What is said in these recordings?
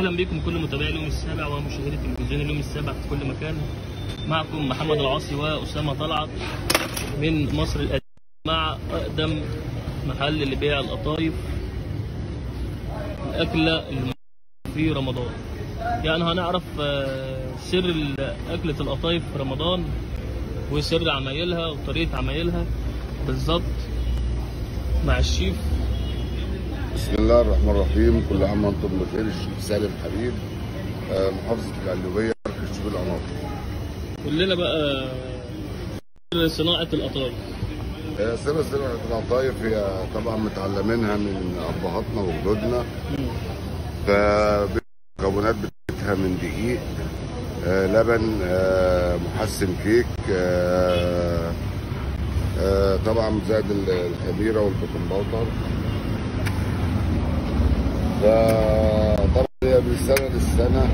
اهلا بكم كل متابعي اليوم السابع ومشاهدي تلفزيون اليوم السابع في كل مكان معكم محمد العاصي واسامه طلعت من مصر القديمه مع اقدم محل لبيع القطايف الاكله اللي في رمضان يعني هنعرف آه، سر اكله القطايف في رمضان وسر عمايلها وطريقه عمايلها بالظبط مع الشيف بسم الله الرحمن الرحيم كل عام وانتم بخير الشيخ سالم حبيب آه، محافظة القليوبية مركز شبيل العناصر قول لنا بقى سر صناعه القطايف آه، سر صناعة القطايف هي طبعا متعلمينها من أبهاتنا وجدودنا فالمكونات بتاعتها من دقيق آه، لبن آه، محسن كيك آه، آه، طبعا زائد ال- الخميرة والبيكنج باودر فطبعا هي من سنة للسنة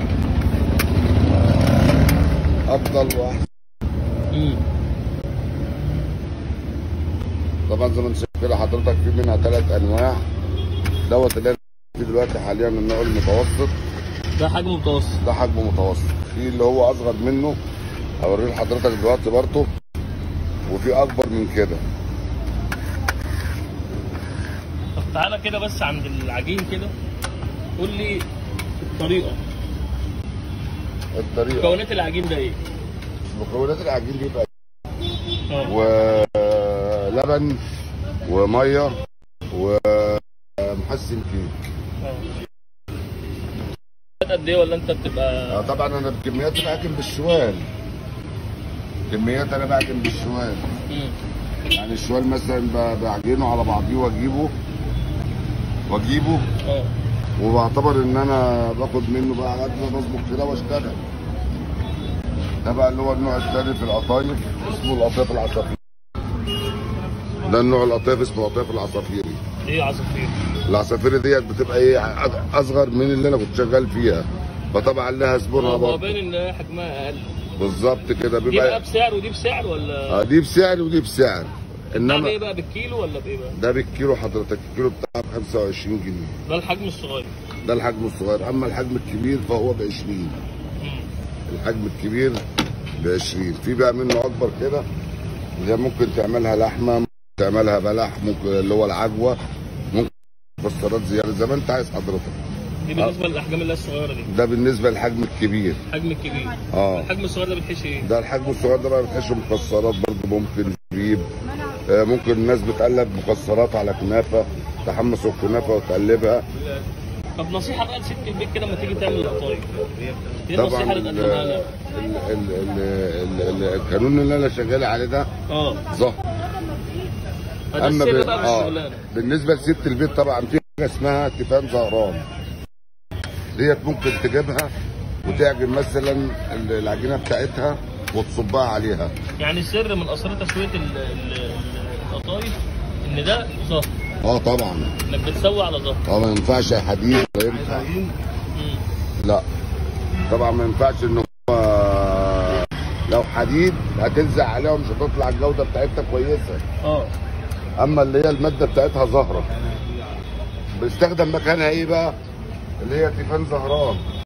أفضل وأحسن مم. طبعا زي ما انت شايف كده حضرتك في منها ثلاث انواع دوت اللي انا فيه دلوقتي حاليا النوع المتوسط ده حجم متوسط ده حجمه متوسط في اللي هو اصغر منه هوريه لحضرتك دلوقتي برضه وفي اكبر من كده طب تعالى كده بس عند العجين كده قول لي الطريقه الطريقه مكونات العجين ده ايه؟ مكونات العجين دي بقى اه ولبن وميه ومحسن كيك اه قد ايه ولا انت آه، بتبقى طبعا انا بكميات بعجن بالشوال كميات انا بعجن بالشوال مم. يعني الشوال مثلا ب- بعجنه على بعضيه واجيبه واجيبه اه وبعتبر ان انا باخد منه بقى على قد ما بظبط كده واشتغل ده بقى اللي هو النوع الثاني في القطايف اسمه القطايف العصافير ده النوع القطايف اسمه قطايف العصافيري ايه عصافير؟ العصافيري ديت بتبقى ايه أ- اصغر من اللي انا كنت شغال فيها فطبعا لها زبونها اه هو برضه باين ان حجمها اقل بالظبط كده دي بقى بيبقى بسعر ودي بسعر ولا آه، دي بسعر ودي بسعر ده انما بايه بقى بالكيلو ولا بايه بقى؟ ده بالكيلو حضرتك الكيلو بتاعه ب 25 جنيه ده الحجم الصغير ده الحجم الصغير اما الحجم الكبير فهو ب 20 مم. الحجم الكبير ب 20 في بقى منه اكبر كده اللي هي ممكن تعملها لحمه ممكن تعملها بلح ممكن اللي هو العجوه ممكن مكسرات زياده زي ما انت عايز حضرتك دي بالنسبه للاحجام اللي هي الصغيره دي ده بالنسبه للحجم الكبير الحجم الكبير اه الحجم الصغير ده بتحشي ايه؟ ده الحجم الصغير ده بقى بتحشي مكسرات برضه ممكن زبيب آه، ممكن الناس بتقلب مكسرات على كنافه تحمص الكنافه وتقلبها طب نصيحه بقى لست البيت كده لما تيجي تعمل القطايف ايه طبعا النصيحه ال- اللي تقدمها لها؟ ال- ال- ال- ال- ال- القانون اللي انا شغال عليه ده اه ظهر فده اما السر ب- بقى في آه الشغلانه بالنسبه لست البيت طبعا في حاجه اسمها تيفان زهران ديت ممكن تجيبها وتعجن مثلا ال- العجينه بتاعتها وتصبها عليها يعني سر من اسرار تسويه ال- ال- القطايف ان ده ظهر اه طبعا انك بتسوي على ظهر اه ما ينفعش حديد ولا ينفع مم. لا طبعا ما ينفعش ان هو لو حديد هتلزق عليها ومش هتطلع الجوده بتاعتها كويسه اه اما اللي هي الماده بتاعتها زهره بيستخدم مكانها ايه بقى اللي هي تيفان زهران